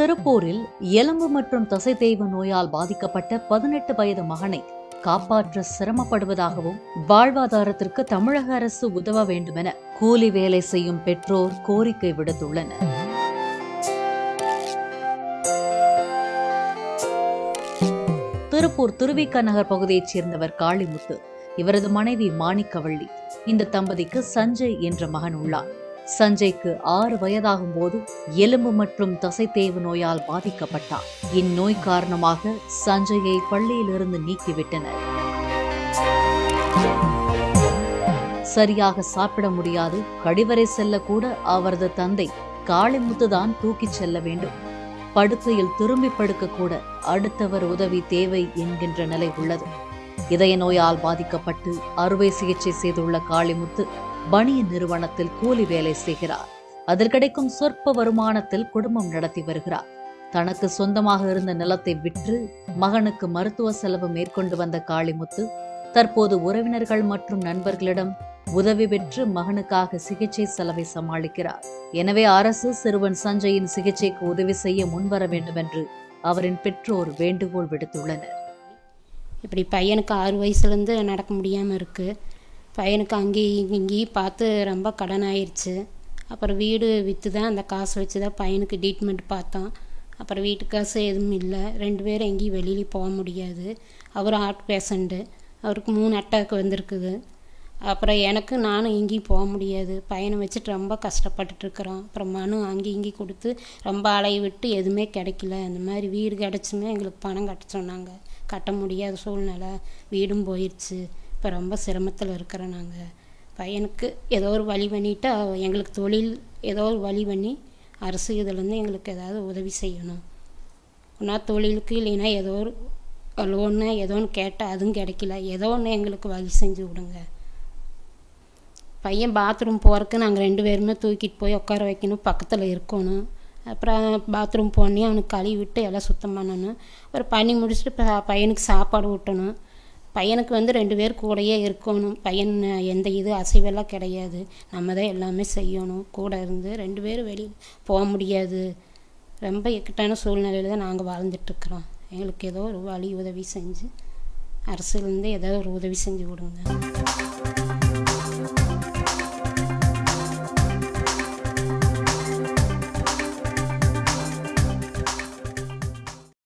திருப்பூரில் எலும்பு மற்றும் தசைத்தேய்வு நோயால் பாதிக்கப்பட்ட பதினெட்டு வயது மகனை காப்பாற்ற சிரமப்படுவதாகவும் வாழ்வாதாரத்திற்கு தமிழக அரசு உதவ வேண்டுமென கூலி வேலை செய்யும் பெற்றோர் கோரிக்கை விடுத்துள்ளனர் திருப்பூர் திருவிக நகர் பகுதியைச் சேர்ந்தவர் காளிமுத்து இவரது மனைவி மாணிக்கவள்ளி இந்த தம்பதிக்கு சஞ்சய் என்ற மகன் உள்ளார் சஞ்சய்க்கு ஆறு வயதாகும் போது எலும்பு மற்றும் தசைத்தேய்வு நோயால் பாதிக்கப்பட்டார் இந்நோய் காரணமாக சஞ்சயை பள்ளியிலிருந்து நீக்கிவிட்டனர் சரியாக சாப்பிட முடியாது கழிவறை செல்ல கூட அவரது தந்தை காளிமுத்துதான் தூக்கிச் செல்ல வேண்டும் படுக்கையில் திரும்பி படுக்க கூட அடுத்தவர் உதவி தேவை என்கின்ற நிலை உள்ளது இதய நோயால் பாதிக்கப்பட்டு அறுவை சிகிச்சை செய்துள்ள காளிமுத்து பனியன் நிறுவனத்தில் கூலி வேலை செய்கிறார் அதில் கிடைக்கும் சொற்ப வருமானத்தில் குடும்பம் நடத்தி வருகிறார் தனக்கு சொந்தமாக இருந்த நிலத்தை விற்று மகனுக்கு மருத்துவ செலவு மேற்கொண்டு வந்த காளிமுத்து தற்போது உறவினர்கள் மற்றும் நண்பர்களிடம் உதவி பெற்று மகனுக்காக சிகிச்சை செலவை சமாளிக்கிறார் எனவே அரசு சிறுவன் சஞ்சயின் சிகிச்சைக்கு உதவி செய்ய முன்வர வேண்டும் என்று அவரின் பெற்றோர் வேண்டுகோள் விடுத்துள்ளனர் இப்படி பையனுக்கு ஆறு வயசுலேருந்து நடக்க முடியாமல் இருக்குது பையனுக்கு அங்கேயும் இங்கேயும் பார்த்து ரொம்ப கடன் ஆயிடுச்சு அப்புறம் வீடு விற்று தான் அந்த காசு வச்சு தான் பையனுக்கு ட்ரீட்மெண்ட் பார்த்தோம் அப்புறம் வீட்டு காசு எதுவும் இல்லை ரெண்டு பேரும் எங்கேயும் வெளியில போக முடியாது அவர் ஹார்ட் பேஷண்ட்டு அவருக்கு மூணு அட்டாக் வந்திருக்குது அப்புறம் எனக்கு நானும் எங்கேயும் போக முடியாது பையனை வச்சுட்டு ரொம்ப கஷ்டப்பட்டுட்ருக்குறோம் அப்புறம் மனு அங்கேயும் இங்கேயும் கொடுத்து ரொம்ப அலைய விட்டு எதுவுமே கிடைக்கல அந்த மாதிரி வீடு கிடச்சுமே எங்களுக்கு பணம் கட்ட சொன்னாங்க கட்ட முடியாத சூழ்நிலை வீடும் போயிடுச்சு இப்போ ரொம்ப சிரமத்தில் இருக்கிறோம் நாங்கள் பையனுக்கு ஏதோ ஒரு வழி பண்ணிவிட்டு எங்களுக்கு தொழில் ஏதோ ஒரு வழி பண்ணி அரசு இதுலேருந்து எங்களுக்கு ஏதாவது உதவி செய்யணும் ஒன்றா தொழிலுக்கு இல்லைன்னா ஏதோ ஒரு லோன்னு ஏதோ ஒன்று கேட்டால் அதுவும் கிடைக்கல ஏதோ ஒன்று எங்களுக்கு வழி செஞ்சு விடுங்க பையன் பாத்ரூம் போகிறக்கு நாங்கள் ரெண்டு பேருமே தூக்கிட்டு போய் உட்கார வைக்கணும் பக்கத்தில் இருக்கணும் அப்புறம் பாத்ரூம் போனே அவனுக்கு கழுவி விட்டு எல்லாம் சுத்தம் பண்ணணும் அப்புறம் பண்ணி முடிச்சுட்டு இப்போ பையனுக்கு சாப்பாடு ஊட்டணும் பையனுக்கு வந்து ரெண்டு பேர் கூடயே இருக்கணும் பையன் எந்த இது அசைவெல்லாம் கிடையாது நம்ம தான் எல்லாமே செய்யணும் கூட இருந்து ரெண்டு பேரும் வெளியில் போக முடியாது ரொம்ப இக்கட்டான சூழ்நிலையில் தான் நாங்கள் வாழ்ந்துட்டுருக்குறோம் எங்களுக்கு ஏதோ ஒரு வழி உதவி செஞ்சு அரசுலேருந்து ஏதோ ஒரு உதவி செஞ்சு விடுங்க